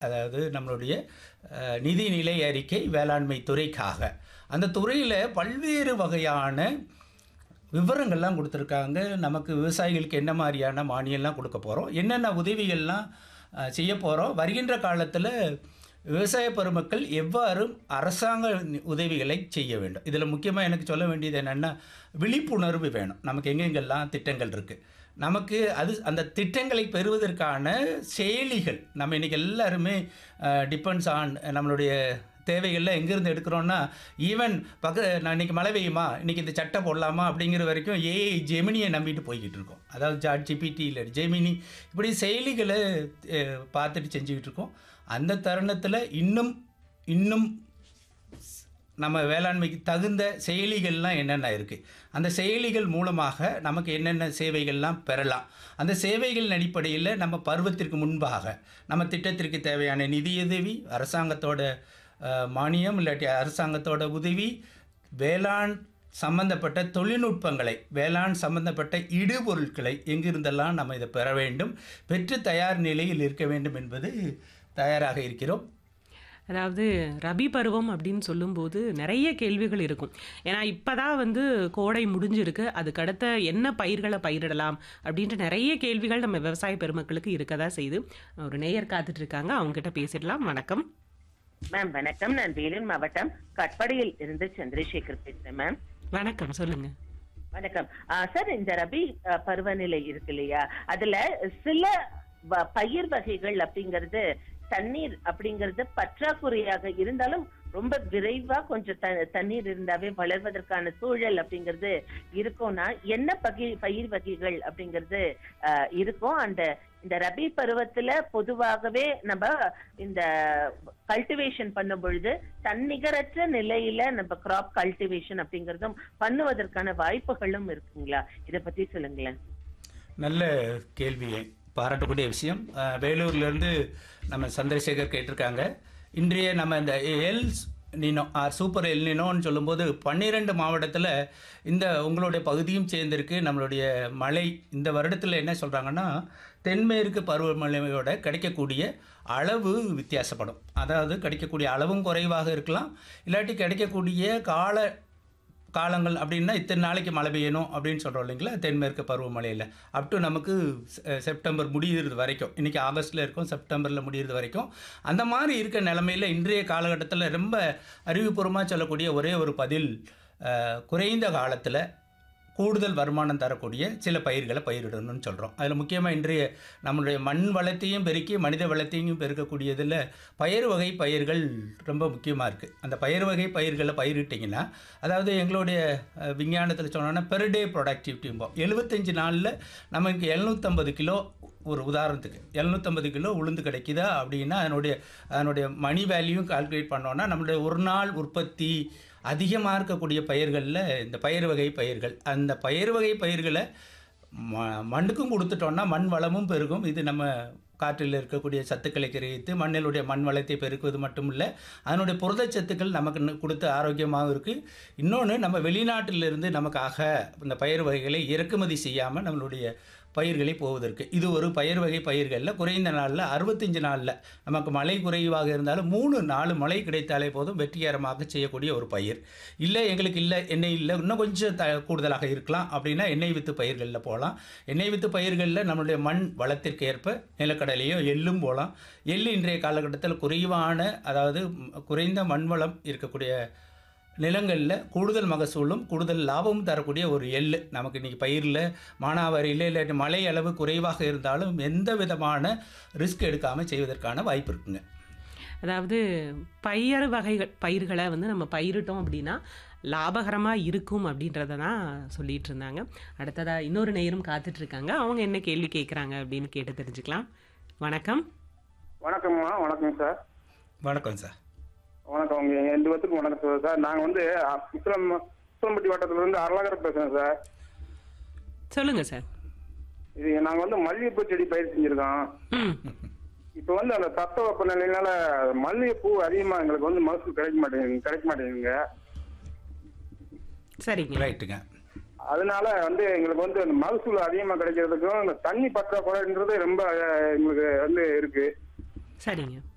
அதாவது நம்மளுடைய அஹ், நிதிநிலை அறிக்கை வேளாண்மை துறைக்காக அந்த துறையில் பல்வேறு வகையான விவரங்கள்லாம் கொடுத்துருக்காங்க நமக்கு விவசாயிகளுக்கு என்ன மாதிரியான மானியம்லாம் கொடுக்க போகிறோம் என்னென்ன உதவிகள்லாம் அஹ், செய்ய போகிறோம் வருகின்ற காலத்தில் விவசாய பெருமக்கள் எவ்வாறு அரசாங்க நி- உதவிகளை செய்ய வேண்டும் இதில் முக்கியமாக எனக்கு சொல்ல வேண்டியது என்னென்னா விழிப்புணர்வு வேணும் நமக்கு எங்கெங்கெல்லாம் திட்டங்கள் இருக்குது நமக்கு அது அந்த திட்டங்களை பெறுவதற்கான செயலிகள் நம்ம இன்றைக்கி எல்லாருமே டிபெண்ட்ஸ் ஆன் நம்மளுடைய தேவைகளில் எங்கேருந்து எடுக்கிறோன்னா ஈவன் பக்க நான் இன்றைக்கி மழை பெய்யுமா இன்றைக்கி இந்த சட்டை போடலாமா அப்படிங்கிற வரைக்கும் ஏஐ ஜெமினியை நம்பிட்டு போய்கிட்டு இருக்கோம் அதாவது ஜாட் ஜிபிடி இல்லை ஜெமினி இப்படி செயலிகளை அஹ், பார்த்துட்டு செஞ்சுக்கிட்டு இருக்கோம் அந்த தருணத்தில் இன்னும் இன்னும் நம்ம வேளாண்மைக்கு தகுந்த செயலிகள்லாம் என்னென்ன இருக்குது அந்த செயலிகள் மூலமாக நமக்கு என்னென்ன சேவைகள்லாம் பெறலாம் அந்த சேவைகளின் அடிப்படையில் நம்ம பருவத்திற்கு முன்பாக நம்ம திட்டத்திற்கு தேவையான நிதியுதவி அரசாங்கத்தோட அஹ், மானியம் இல்லாட்டி அரசாங்கத்தோட உதவி வேளாண் சம்பந்தப்பட்ட தொழில்நுட்பங்களை வேளாண் சம்பந்தப்பட்ட இடுபொருட்களை எங்கிருந்தெல்லாம் நம்ம இதை பெற வேண்டும் பெற்று தயார் நிலையில் இருக்க வேண்டும் என்பது தயாராக இருக்கிறோம் அதாவது ரபி பருவம் அப்படின்னு சொல்லும்போது நிறைய கேள்விகள் இருக்கும் ஏன்னா இப்பதான் வந்து கோடை முடிஞ்சிருக்கு அதுக்கடுத்த என்ன பயிர்களை பயிரிடலாம் அப்படின்ற நிறைய கேள்விகள் நம்ம விவசாய பெருமக்களுக்கு இருக்கதா செய்து ஒரு நேயர் காத்துட்டு இருக்காங்க அவங்க கிட்ட பேசிடலாம் வணக்கம் மேம் வணக்கம் நான் வேலூர் மாவட்டம் கட்படியில் இருந்து சந்திரசேகர் பேசுறேன் மேம் வணக்கம் சொல்லுங்க வணக்கம் ஆ, சார் இந்த ரபி ஆ, பருவநிலை இருக்கு இல்லையா அதுல சில வ- பயிர் வகைகள் அப்படிங்கிறது தண்ணீர் அப்படிங்கிறது பற்றாக்குறையாக இருந்தாலும் ரொம்ப விரைவா கொஞ்சம் த- தண்ணீர் இருந்தாவே வளர்வதற்கான சூழல் அப்படிங்கிறது இருக்கும்னா என்ன பகி பயிர் வகைகள் அப்படிங்கிறது ஆ, இருக்கும் அந்த இந்த ரபி பருவத்துல பொதுவாகவே நம்ம இந்த கல்டிவேஷன் பண்ணும் பொழுது தன்னிகரற்ற நிலையில நம்ம கிராப் கல்டிவேஷன் அப்படிங்கறதும் பண்ணுவதற்கான வாய்ப்புகளும் இருக்குங்களா இத பத்தி சொல்லுங்களேன் நல்ல கேள்வியை பாராட்டக்கூடிய விஷயம் அஹ், வேலூர்லேருந்து நம்ம சந்திரசேகர் கேட்டிருக்காங்க இன்றைய நம்ம இந்த El Nino or super El நினோன்னு சொல்லும்போது பன்னிரெண்டு மாவட்டத்தில் இந்த உங்களுடைய பகுதியும் சேர்ந்திருக்கு நம்மளுடைய மழை இந்த வருடத்தில் என்ன சொல்கிறாங்கன்னா தென்மேற்கு பருவமழையோட கிடைக்கக்கூடிய அளவு வித்தியாசப்படும் அதாவது கிடைக்கக்கூடிய அளவும் குறைவாக இருக்கலாம் இல்லாட்டி கிடைக்கக்கூடிய கால காலங்கள் அப்படின்னா இத்தனை நாளைக்கு மழை பெய்யணும் அப்படின்னு சொல்கிறோம் இல்லைங்களா தென்மேற்கு பருவமழையில் அப் டு நமக்கு செ- செப்டம்பர் முடிகிறது வரைக்கும் இன்றைக்கி ஆகஸ்ட்டில் இருக்கும் செப்டம்பரில் முடிகிறது வரைக்கும் அந்த மாதிரி இருக்க நிலமையில் இன்றைய காலகட்டத்தில் ரொம்ப அறிவுபூர்வமாக சொல்லக்கூடிய ஒரே ஒரு பதில் அஹ், குறைந்த காலத்தில் கூடுதல் வருமானம் தரக்கூடிய சில பயிர்களை பயிரிடணும்னு சொல்கிறோம் அதில் முக்கியமாக இன்றைய நம்மளுடைய மண் வளத்தையும் பெருக்கி மனித வளத்தையும் பெருக்கக்கூடியதில் பயிர் வகை பயிர்கள் ரொம்ப முக்கியமாக இருக்குது அந்த பயிர் வகை பயிர்களை பயிரிட்டிங்கன்னா அதாவது எங்களுடைய அஹ், விஞ்ஞானத்தில் சொன்னோன்னா பெர் டே ப்ரொடக்டிவிட்டிம்போம் எழுபத்தஞ்சு நாளில் நமக்கு எழுநூற்றம்பது கிலோ ஒரு உதாரணத்துக்கு எழுநூற்றம்பது கிலோ உளுந்து கிடைக்குதா அப்படின்னா அதனுடைய அதனுடைய மணி வேல்யூ கால்குலேட் பண்ணோன்னா நம்மளுடைய ஒரு நாள் உற்பத்தி அதிகமாக இருக்கக்கூடிய பயிர்களில் இந்த பயிர் வகை பயிர்கள் அந்த பயிர் வகை பயிர்களை ம மண்ணுக்கும் கொடுத்துட்டோம்னா மண் வளமும் பெருகும் இது நம்ம காற்றில் இருக்கக்கூடிய சத்துக்களை கிரகித்து மண்ணிலுடைய மண் வளத்தை பெருக்குவது மட்டும் இல்லை அதனுடைய புரதச்சத்துக்கள் நமக்கு நு- கொடுத்து ஆரோக்கியமாகவும் இருக்குது இன்னொன்று நம்ம வெளிநாட்டிலிருந்து நமக்காக இந்த பயிர் வகைகளை இறக்குமதி செய்யாமல் நம்மளுடைய பயிர்களை போவதற்கு இது ஒரு பயிர் வகை பயிர்களில் குறைந்த நாளில் அறுபத்தஞ்சு நாளில் நமக்கு மழை குறைவாக இருந்தாலும் மூணு நாலு மழை கிடைத்தாலே போதும் வெற்றிகரமாக செய்யக்கூடிய ஒரு பயிர் இல்லை எங்களுக்கு இல்லை எண்ணெய் இல்லை இன்னும் கொஞ்சம் த கூடுதலாக இருக்கலாம் அப்படின்னா எண்ணெய் வித்து பயிர்களில் போகலாம் எண்ணெய் வித்து பயிர்களில் நம்மளுடைய மண் வளத்திற்கு ஏற்ப நிலக்கடலையோ எள்ளும் போகலாம் எள்ளு இன்றைய காலகட்டத்தில் குறைவான அதாவது ம், குறைந்த மண் வளம் இருக்கக்கூடிய நிலங்களில் கூடுதல் மகசூலும் கூடுதல் லாபமும் தரக்கூடிய ஒரு எள்ளு நமக்கு இன்றைக்கி பயிரில் மானாவாரியில் இல்லாட்டி மழை அளவு குறைவாக இருந்தாலும் எந்த விதமான ரிஸ்க் எடுக்காமல் செய்வதற்கான வாய்ப்பு இருக்குங்க அதாவது பயிர் வகைகள் பயிர்களை வந்து நம்ம பயிரிட்டோம் அப்படின்னா லாபகரமாக இருக்கும் அப்படின்றத தான் சொல்லிட்டு இருந்தாங்க அடுத்ததா இன்னொரு நேயரும் காத்துட்டு இருக்காங்க அவங்க என்ன கேள்வி கேட்குறாங்க அப்படின்னு கேட்டு தெரிஞ்சுக்கலாம் வணக்கம் வணக்கம்மா வணக்கம் சார் வணக்கம் சார் வணக்கம் உங்க எங்க ரெண்டு பேத்துக்கும் வணக்கம் சார் சார் நாங்க வந்து அ- முஸ்லம் முஸ்லம்பட்டி வட்டத்துல இருந்து அருளாகர் பேசுறேன் சார் சொல்லுங்க சார் இது நாங்க வந்து மல்லிகைப்பூ செடி பயிர் செஞ்சிருக்கோம் ம் இப்போ வந்து அந்த தட்பவெப்ப நிலையினால மல்லிகைப்பூ அதிகமா எங்களுக்கு வந்து மகசூல் கிடைக்க மாட்டேங்குது கிடைக்க மாட்டேங்குதுங்க சரிங்க ரைட்டுங்க அதனால வந்து எங்களுக்கு வந்து அந்த மகசூல் அதிகமா கிடைக்கிறதுக்கும் இந்த தண்ணி பற்றாக்குறைன்றது ரொம்ப அஹ், எங்களுக்கு வந்து இருக்கு சரிங்க